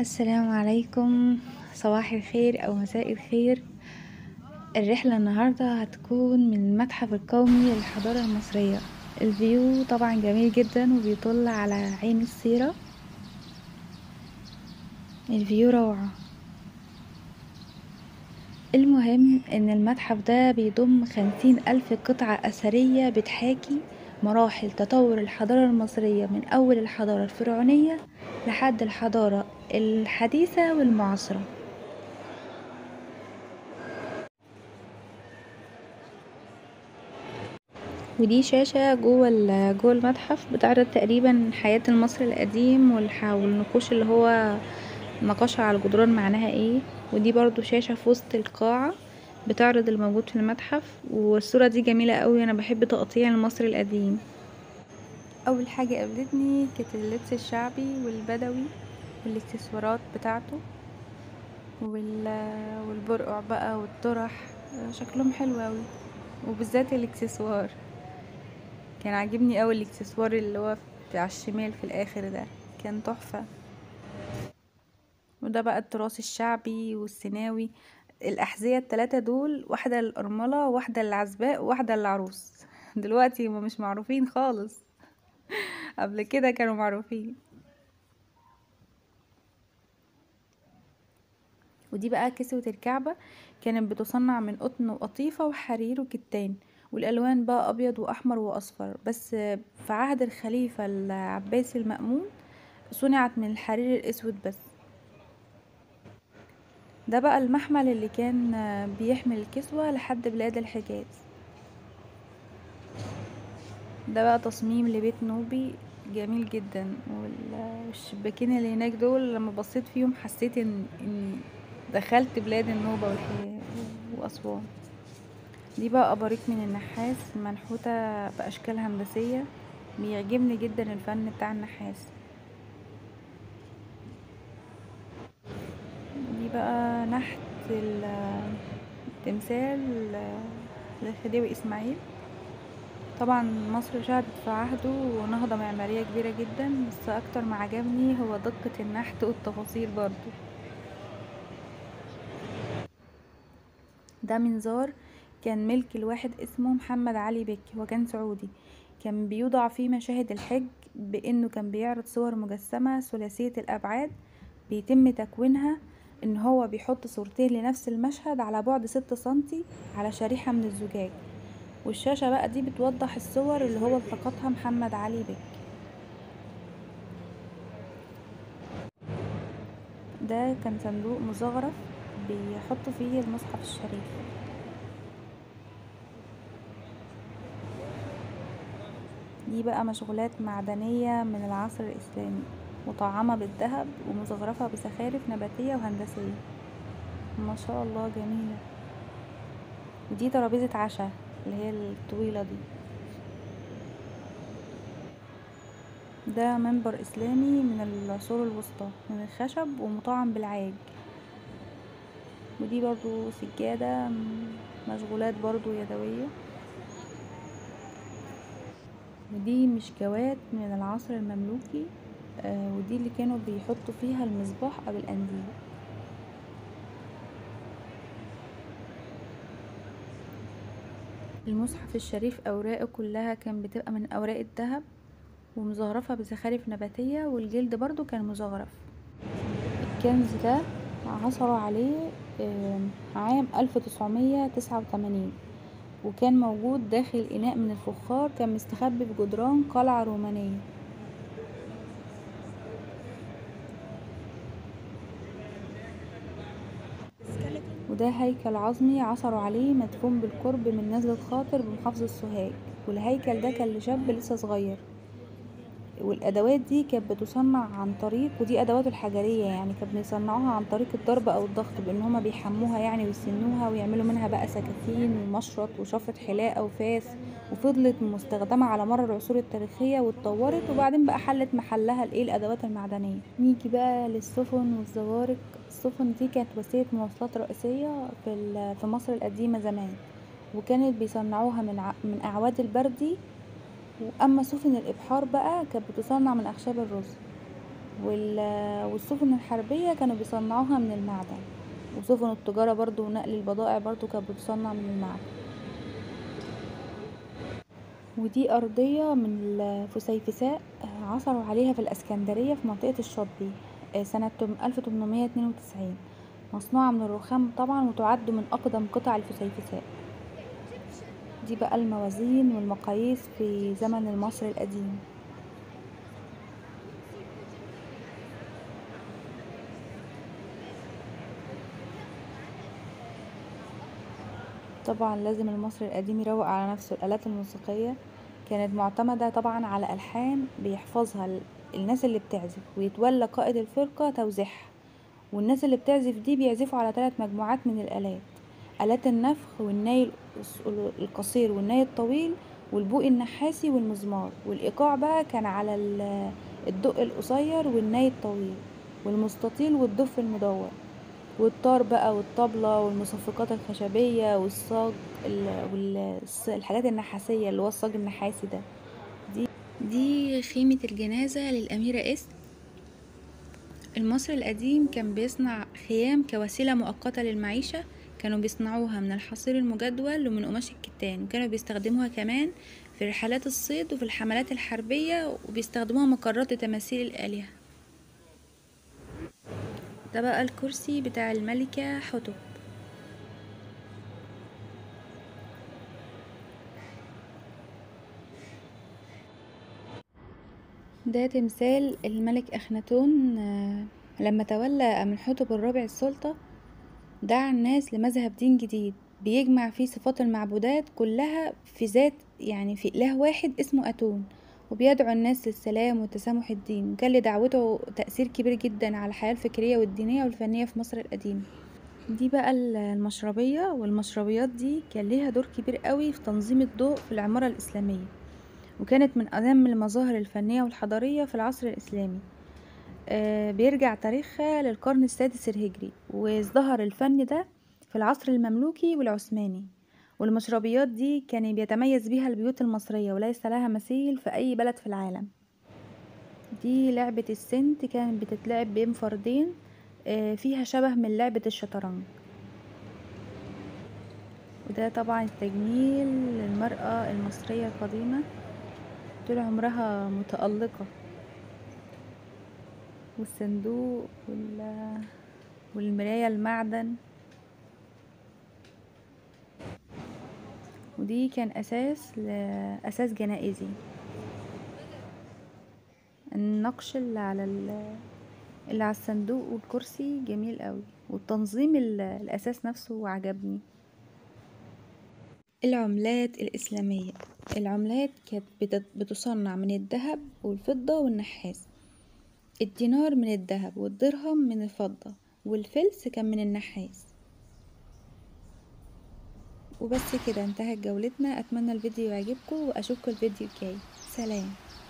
السلام عليكم صباح الخير او مساء الخير الرحلة النهاردة هتكون من المتحف القومي للحضارة المصرية الفيو طبعا جميل جدا وبيطل على عين السيرة الفيو روعة المهم ان المتحف ده بيضم خمسين الف قطعة اثرية بتحاكي مراحل تطور الحضارة المصرية من اول الحضارة الفرعونية لحد الحضارة الحديثة والمعاصرة ودي شاشة جوه جوه المتحف بتعرض تقريبا حياة المصري القديم والنقوش اللي هو نقشها على الجدران معناها ايه ودي برضو شاشة في وسط القاعة بتعرض الموجود في المتحف والصورة دي جميلة قوي انا بحب تقطيع المصري القديم اول حاجة قابلتني كانت اللبس الشعبي والبدوي والاكسسوارات بتاعته والبرقع بقى والطرح شكلهم حلو اوي وبالذات الاكسسوار كان عاجبني اوي الاكسسوار اللي هو بتاع الشمال في الاخر ده كان تحفة وده بقى التراث الشعبي والسيناوي الاحذية التلاتة دول واحدة للأرملة واحدة للعزباء وواحدة للعروس دلوقتي هما مش معروفين خالص قبل كده كانوا معروفين ودي بقى كسوة الكعبة كانت بتصنع من قطن وقطيفة وحرير وكتان والالوان بقى ابيض واحمر واصفر بس في عهد الخليفة العباسي المأمون صنعت من الحرير الاسود بس ده بقى المحمل اللي كان بيحمل الكسوة لحد بلاد الحجاز ده بقى تصميم لبيت نوبي جميل جدا والشباكين اللي هناك دول لما بصيت فيهم حسيت ان اني دخلت بلاد النوبة واسوان دي بقى اباريق من النحاس منحوتة باشكال هندسية بيعجبني جدا الفن بتاع النحاس دي بقى نحت التمثال للخديوي اسماعيل طبعا مصر شهدت في عهده نهضة معمارية كبيرة جدا بس اكتر ما عجبني هو دقة النحت والتفاصيل برضو ده منظار كان ملك لواحد اسمه محمد علي بكي وكان سعودي كان بيوضع فيه مشاهد الحج بانه كان بيعرض صور مجسمة ثلاثية الابعاد بيتم تكوينها ان هو بيحط صورتين لنفس المشهد على بعد ستة سنتي على شريحة من الزجاج والشاشة بقى دي بتوضح الصور اللي هو التقطها محمد علي بك ده كان صندوق مزخرف بيحطوا فيه المصحف الشريف دي بقى مشغولات معدنية من العصر الإسلامي مطعمة بالذهب ومزخرفة بزخارف نباتية وهندسية ما شاء الله جميلة ودي ترابيزة عشا اللي هي الطويلة دي ده منبر اسلامي من العصور الوسطى من الخشب ومطعم بالعاج ودي برضو سجادة مشغولات برضو يدوية ودي مشكوات من العصر المملوكي آه ودي اللي كانوا بيحطوا فيها المصباح او القنديل المصحف الشريف اوراقه كلها كان بتبقى من اوراق الذهب ومزخرفة بزخارف نباتية والجلد برضو كان مزخرف الكنز ده عثروا عليه عام الف تسعمية تسعة وتمانين وكان موجود داخل اناء من الفخار كان مستخبي في جدران قلعة رومانية وده هيكل عظمي عثروا عليه مدفون بالقرب من نزلة خاطر بمحافظة سوهاج والهيكل ده كان لشاب لسه صغير والادوات دي كانت بتصنع عن طريق ودي ادواته الحجرية يعني كانوا بيصنعوها عن طريق الضرب او الضغط بان هما بيحموها يعني ويسنوها ويعملوا منها بقى سكاكين ومشرط وشفرة حلاقة وفاس وفضلت مستخدمة على مر العصور التاريخية واتطورت وبعدين بقى حلت محلها الايه الادوات المعدنية نيجي بقى للسفن والزوارق السفن دي كانت وسيلة مواصلات رئيسية في في مصر القديمة زمان وكانت بيصنعوها من من اعواد البردي واما سفن الابحار بقى كانت بتصنع من اخشاب الرز وال- والسفن الحربية كانوا بيصنعوها من المعدن وسفن التجارة برضو ونقل البضائع برضو كانت بتصنع من المعدن ودي أرضية من الفسيفساء عثروا عليها في الإسكندرية في منطقة الشاطبي سنة ألف تمنمية اتنين وتسعين مصنوعة من الرخام طبعا وتعد من أقدم قطع الفسيفساء دي بقى الموازين والمقاييس في زمن المصري القديم طبعا لازم المصري القديم يروق على نفسه الآلات الموسيقية كانت معتمدة طبعا على ألحان بيحفظها ال- الناس اللي بتعزف ويتولى قائد الفرقة توزيعها والناس اللي بتعزف دي بيعزفوا على ثلاث مجموعات من الآلات آلات النفخ والناي القص- القصير والناي الطويل والبوق النحاسي والمزمار والإيقاع بقى كان على ال- الدق القصير والناي الطويل والمستطيل والدف المدور والطار بقى والطبلة والمصفقات الخشبية والصاج ال- وال- الص- الحاجات النحاسية اللي هو الصاج النحاسي ده دي دي خيمة الجنازة للأميرة إس المصري القديم كان بيصنع خيام كوسيلة مؤقتة للمعيشة كانوا بيصنعوها من الحصير المجدول ومن قماش الكتان وكانوا بيستخدموها كمان في رحلات الصيد وفي الحملات الحربية وبيستخدموها مقرات لتماثيل الآلهة ده بقى الكرسي بتاع الملكة حتب ده تمثال الملك أخناتون آه، لما تولى أمنحتب الرابع السلطة دعا الناس لمذهب دين جديد بيجمع فيه صفات المعبودات كلها في ذات يعني في إله واحد اسمه أتون وبيدعو الناس للسلام والتسامح الدين وكان لدعوته تأثير كبير جدا على الحياة الفكرية والدينية والفنية في مصر القديمة دي بقى ال- المشربية والمشربيات دي كان ليها دور كبير قوي في تنظيم الضوء في العمارة الإسلامية وكانت من أهم المظاهر الفنية والحضارية في العصر الإسلامي آه، بيرجع تاريخها للقرن السادس الهجري وازدهر الفن ده في العصر المملوكي والعثماني والمشربيات دي كان بيتميز بيها البيوت المصرية وليس لها مثيل في أي بلد في العالم دي لعبة السنت كانت بتتلعب بين فردين آه، فيها شبه من لعبة الشطرنج وده طبعا التجميل للمرأة المصرية القديمة طول عمرها متألقة والصندوق وال... والمراية المعدن ودي كان أساس ل... أساس جنائزي النقش اللي على ال... اللي على الصندوق والكرسي جميل قوي والتنظيم ال... الأساس نفسه عجبني العملات الإسلامية العملات كانت بت- بتصنع من الذهب والفضة والنحاس الدينار من الذهب والدرهم من الفضة والفلس كان من النحاس وبس كده انتهت جولتنا اتمنى الفيديو يعجبكم واشوفكم الفيديو الجاي سلام